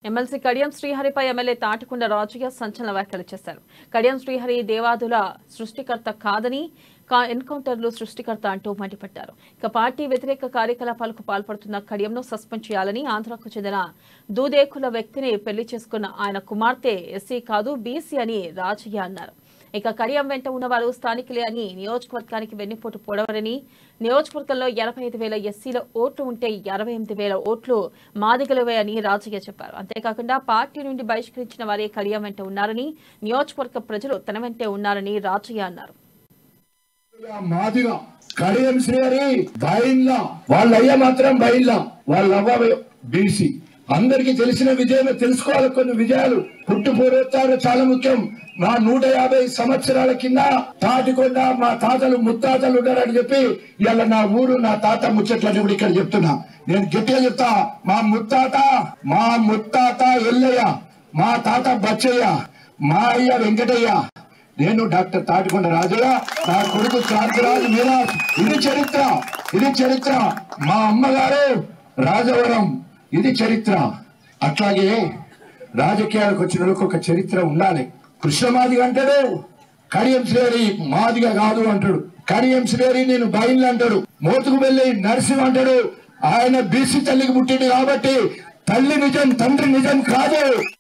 MLC Kadiyam శ్రీహరిపై MLA Tatikonda Rajaiah సంచలన వ్యాఖ్యలు చేశారు కడియం శ్రీహరి దేవాదుల సృష్టికర్త కాదని కా- ఎన్కౌంటర్లు సృష్టికర్త అంటూ మండిపడ్డారు ఇక పార్టీ వ్యతిరేక కార్యకలాపాలకు పాల్పడుతున్న కడియంను సస్పెండ్ చేయాలని ఆంధ్రాకు చెందిన దూదేకుల వ్యక్తిని పెళ్లి చేసుకున్న ఆయన కుమార్తె ఎస్సీ కాదు బీసీ అని రాజయ్య అన్నారు ఇక కడియం వెంట ఉన్నవారు స్థానికులే అని నియోజకవర్గానికి వెన్నుపోటు పొడవరని నియోజకవర్గంలో ఎనభై ఐదు వేల ఎస్సీల ఓట్లు ఉంటే ఇరవై ఎనిమిది వేల ఓట్లు మాదిగలవే అని రాజయ్య చెప్పారు అంతేకాకుండా పార్టీ నుండి బహిష్కరించిన వారే కడియం వెంట ఉన్నారని నియోజకవర్గ ప్రజలు తన వెంటే ఉన్నారని రాజయ్య అన్నారు మాదిగా కడియం శ్రీహరి బైన్లా వాళ్ళ అయ్య మాత్రం బైన్లా వాళ్ళ అవ్వ బీసీ అందరికి తెలిసిన విజయమే తెలుసుకోవాలి కొన్ని విజయాలు పుట్టు పూర్వోత్తాలు చాలా ముఖ్యం నా నూట యాభై సంవత్సరాల కింద తాటికొండ మా తాతలు ముత్తాతలు ఉన్నారని చెప్పి ఇవాళ నా ఊరు నా తాత ముచ్చట్లని కూడా ఇక్కడ చెప్తున్నా నేను గట్టిగా చెప్తా మా ముత్తాత మా ముత్తాత ఎల్లయ్య మా తాత బచ్చయ్య మా అయ్య వెంకటయ్య నేను డాక్టర్ తాటికొండ రాజయ్య నా కొడుకు శాంతిరాజు మీరాజ్ ఇది చరిత్ర ఇది చరిత్ర మా అమ్మగారు రాజవరం ఇది చరిత్ర అట్లాగే రాజకీయాలకు వచ్చిన వాళ్ళకి ఒక చరిత్ర ఉండాలి కృష్ణమాదిగ అంటాడు కడియం శ్రేరి మాదిగ కాదు అంటాడు కడియం శ్రేరి నేను బయలు అంటాడు మోతుకు వెళ్ళి నరసింహ అంటాడు ఆయన బీసీ తల్లికి పుట్టిండు కాబట్టి తల్లి నిజం తండ్రి నిజం కాదు